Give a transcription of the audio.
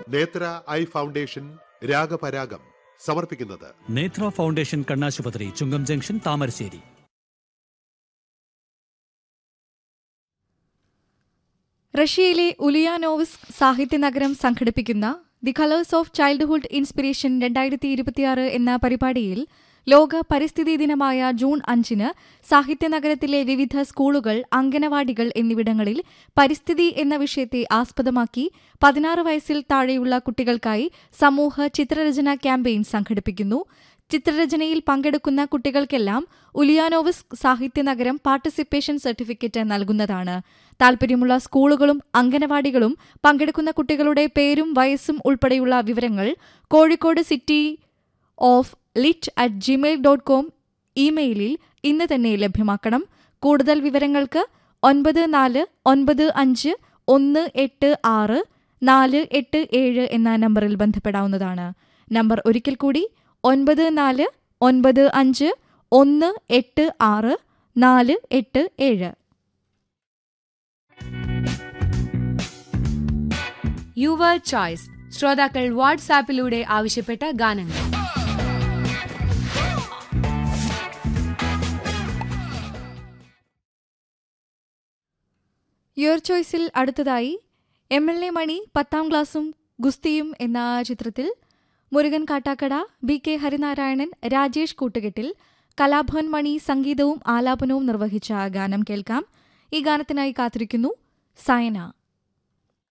നേത്ര eye foundation രാഗപരാഗം സമർപ്പിക്കുന്നത് നേത്ര ഫൗണ്ടേഷൻ കണ്ണാശുപത്രി ചുങ്കം ജംഗ്ഷൻ താമരശ്ശേരി റഷ്യയിലെ ഉലിയാനോവ്സ് സാഹിത്യ നഗരം സംഘടിപ്പിക്കുന്ന the colours of childhood inspiration രണ്ടായിരത്തി ഇരുപത്തിയാറ് എന്ന പരിപാടിയിൽ ലോക പരിസ്ഥിതി ദിനമായ ജൂൺ അഞ്ചിന് സാഹിത്യ നഗരത്തിലെ വിവിധ സ്കൂളുകൾ അംഗനവാടികൾ എന്നിവിടങ്ങളിൽ പരിസ്ഥിതി എന്ന വിഷയത്തെ ആസ്പദമാക്കി പതിനാറ് വയസ്സിൽ താഴെയുള്ള കുട്ടികൾക്കായി സമൂഹ ചിത്രരചന ക്യാമ്പയിൻ സംഘടിപ്പിക്കുന്നു ചിത്രരചനയിൽ പങ്കെടുക്കുന്ന കുട്ടികൾക്കെല്ലാം ഉലിയാനോവിസ് സാഹിത്യ നഗരം പാർട്ടിസിപ്പേഷൻ സർട്ടിഫിക്കറ്റ് നൽകുന്നതാണ് താൽപര്യമുള്ള സ്കൂളുകളും അംഗനവാടികളും പങ്കെടുക്കുന്ന കുട്ടികളുടെ പേരും വയസ്സും ഉൾപ്പെടെയുള്ള വിവരങ്ങൾ Kozhikode city of lit at gmail dot com ഇമെയിലിൽ ഇന്ന് തന്നെ ലഭ്യമാക്കണം കൂടുതൽ വിവരങ്ങൾക്ക് ഒൻപത് നാല് ഒൻപത് അഞ്ച് ഒന്ന് എട്ട് ആറ് നാല് എട്ട് ഏഴ് എന്ന നമ്പറിൽ ബന്ധപ്പെടാവുന്നതാണ് നമ്പർ ഒരിക്കൽ കൂടി ഒൻപത് നാല് ഒൻപത് അഞ്ച് ഒന്ന് എട്ട് ആറ് നാല് എട്ട് ഏഴ് യുവർ ചോയ്സ് ശ്രോതാക്കൾ വാട്സാപ്പിലൂടെ ആവശ്യപ്പെട്ട ഗാനങ്ങൾ യുവർ ചോയ്സിൽ അടുത്തതായി എം എൽ എ മണി പത്താം ക്ലാസ്സും ഗുസ്തിയും എന്ന ചിത്രത്തിൽ മുരുകൻ കാട്ടാക്കട ബി കെ ഹരിനാരായണൻ രാജേഷ് കൂട്ടുകെട്ടിൽ കലാഭവൻ മണി സംഗീതവും ആലാപനവും നിർവഹിച്ച ഗാനം കേൾക്കാം ഈ ഗാനത്തിനായി കാത്തിരിക്കുന്നു സയന